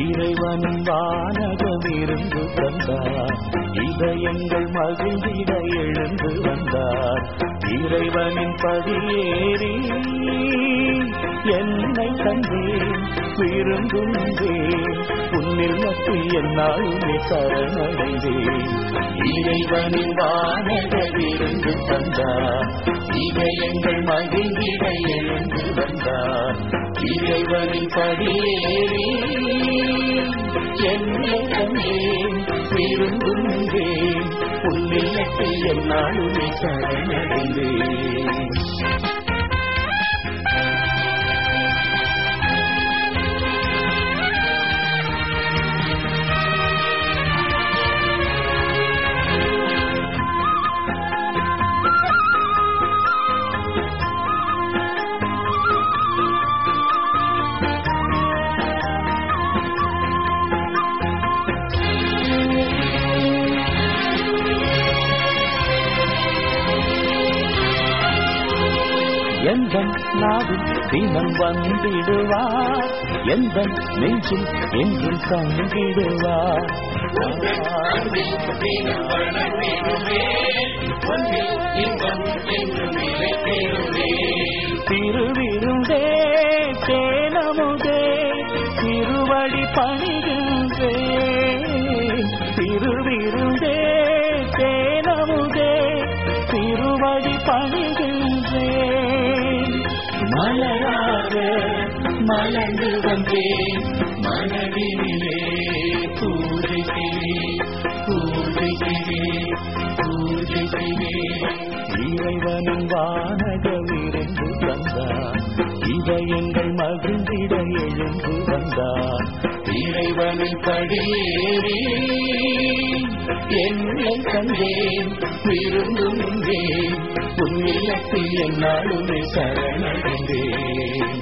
இறைவனும் வானகம் இருந்து தந்தார் இதயங்கள் மகிழ்ந்திட எழுந்து வந்தார் இறைவனின் படியேறி என்னை கண்டேன் விரும்புந்தேன் உன்னில் மத்தி என்னாலுமே சரணடைந்தேன் இறைவனின் வானகம் இருந்து தந்தார் இதயங்கள் மகிழ்ந்திட எழுந்து வந்தார் இறைவனின் படியேறி என்னை கண்டேன் விரும்புந்தேன் உன்னிலத்தில் என்னாலுமே சரணடைந்தேன் எந்த நாவில் தினம் வந்திடுவார் எந்த நெஞ்சில் என்றும் தங்கிடுவார் திருவிருந்தே தேனமுதே திருவடி பணிகின்றே திருவிருந்தே தேனமுதே திருவடி பணிகின்றே மலராக மலர்ந்து வந்தேன் மனதிலே பூஜை செய்வேன் பூஜை செய்வேன் பூஜை செய்வேன் இறைவனின் வானக விருந்து தந்தார் இதயங்கள் மகிழ்ந்திட எழுந்து வந்தார் இறைவனின் படியேறி என்னை கண்டேன் விரும்புகின்றேன் உன் இல்லத்தில் என்னாலுமே சரணடைந்தேன்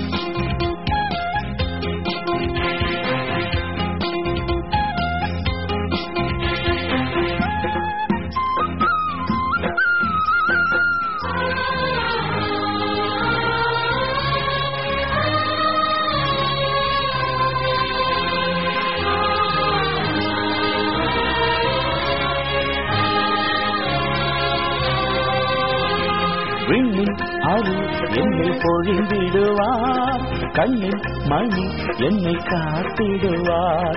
விண்ணின் அருள் என்னை பொழிந்திடுவார் கண்ணின் மணி என்னை காத்திடுவார்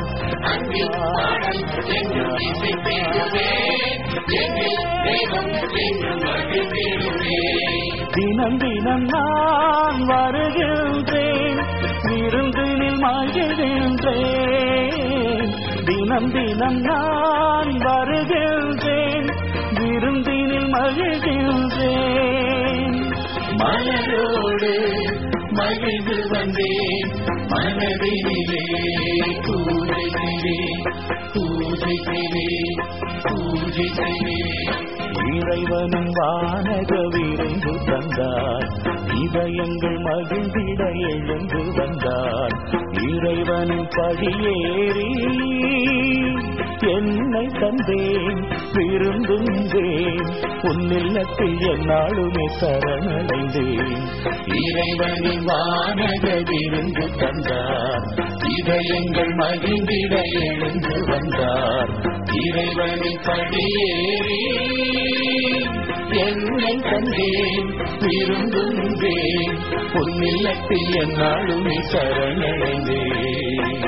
தினம் தினம் நான் வருகின்றேன் விருந்தினில் மகிழ்கின்றேன் தினம் தினம் நான் வருகின்றேன் விருந்தினில் மகிழ்கின்றேன் மலரோடு மகிழ்ந்து வந்தேன் மனதினிலே பூஜை செய்வேன் பூஜை செய்வேன் பூஜை செய்வேன் இறைவனும் வானக விருந்து தந்தார் இதயங்கள் மகிழ்ந்திட எழுந்து வந்தார் இறைவனின் படியேறி என்னை தந்தேன் விரும்புந்தேன் உன்னில்லத்தில் என்னாலுமே சரணடைந்தேன் இறைவனின் வானக விருந்து தந்தார் இதயங்கள் மகிழ்ந்திட எழுந்து வந்தார் இறைவனின் படியேறி என்னை தந்தேன் விரும்புந்தேன் உன்னில்லத்தில் என்னாலுமே சரணடைந்தேன்